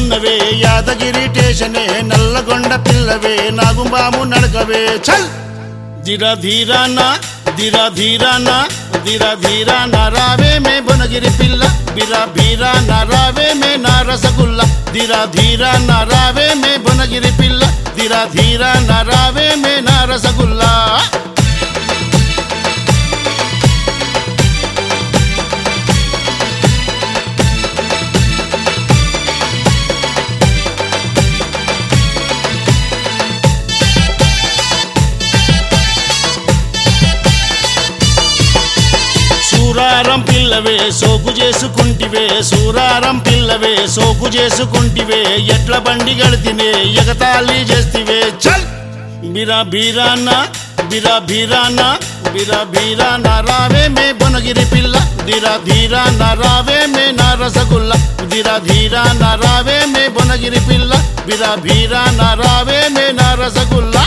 ఉన్నవే యాదగిరి టేషనే నల్లగొండ పిల్లవే నాగుంబాము నడకవే చల్ దిరా ధీరానా దిరా ధీరానా దిరా ధీరానా రావే మే బునగిరి పిల్ల బిరా బీరా రావే మే నా రసగుల్ల దిరా ధీరానా రావే మే బునగిరి పిల్ల దిరా ధీరానా రావే మే నా రసగుల్లా సూరారం పిల్లవే సోకు చేసుకుంటివే సూరారం పిల్లవే సోకు చేసుకుంటివే ఎట్ల బండి గడితినే ఎగతాళి చేస్తివే చల్ బిరా బీరానా బిరా బీరానా బిరా బీరానా రావే మే బొనగిరి పిల్ల దిరా ధీరా రావే మే నా రసగుల్ల దిరా ధీరా రావే మే బొనగిరి పిల్ల బిరా బీరా రావే మే నా రసగుల్లా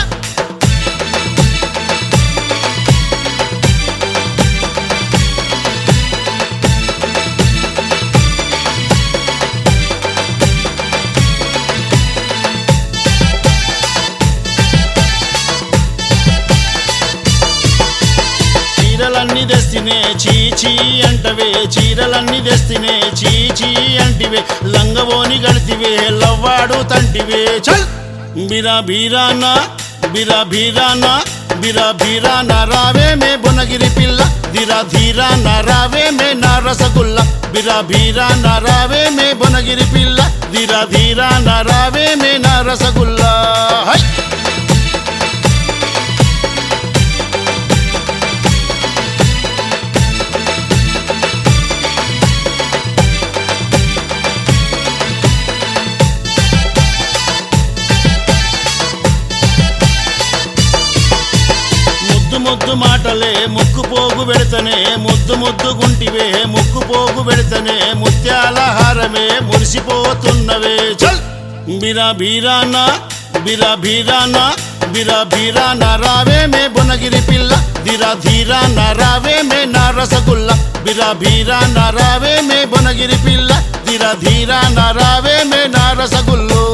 చీరలన్నీ తెస్తినే చీచీ అంటవే చీరలన్నీ తెస్తినే చీచీ అంటివే లంగవోని గడితివే లవ్వాడు తంటివే చల్ బిరా బీరానా బిరా బీరానా బిరా బీరానా రావే మే బునగిరి పిల్ల దిరా ధీరా రావే మే నా రసగుల్ల బిరా బీరానా రావే మే బునగిరి పిల్ల దిరా ధీరా రావే మే నా రసగుల్లా హై ముద్దు ముద్దు మాటలే ముక్కు పోగు పెడతనే ముద్దు ముద్దు గుంటివే ముక్కు పోగు పెడతనే ముత్యాల హారమే మురిసిపోతున్నవే చల్ బిరా బీరానా బిరా బీరానా బిరా బీరానా రావే మే బునగిరి పిల్ల దిరా ధీరా రావే మే నా రసగుల్ల బిరా బీరానా రావే మే బునగిరి పిల్ల దిరా ధీరా రావే మే నా రసగుల్లో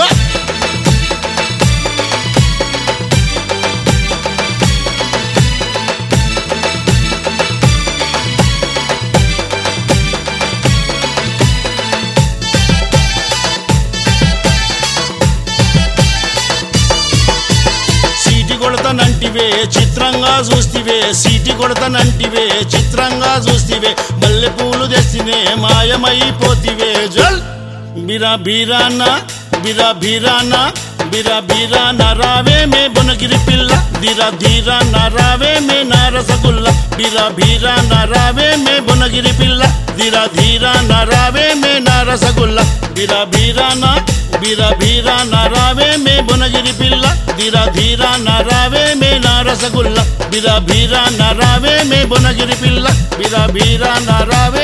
సీటి కొడతనంటివే చిత్రంగా చూస్తివే సీటి కొడతనంటివే చిత్రంగా చూస్తివే మల్లె పూలు తెస్తినే మాయమైపోతివే జల్ బిరా బీరానా బిరా బీరానా బిరా బీరానా రావే మే బునగిరి పిల్ల దిరా ధీరా రావే మే నా రసగుల్ల బిరా బీరానా రావే మే బునగిరి పిల్ల దిరా ధీరా రావే మే నా రసగుల్ల బిరా బీరానా బిరా బీరానా రావే మే బునగిరి పిల్ల దిరా ధీరా రావే మే నా రసగుల్ల బిరా బీరానా రావే మే బునగిరి పిల్ల బిరా బీరానా రావే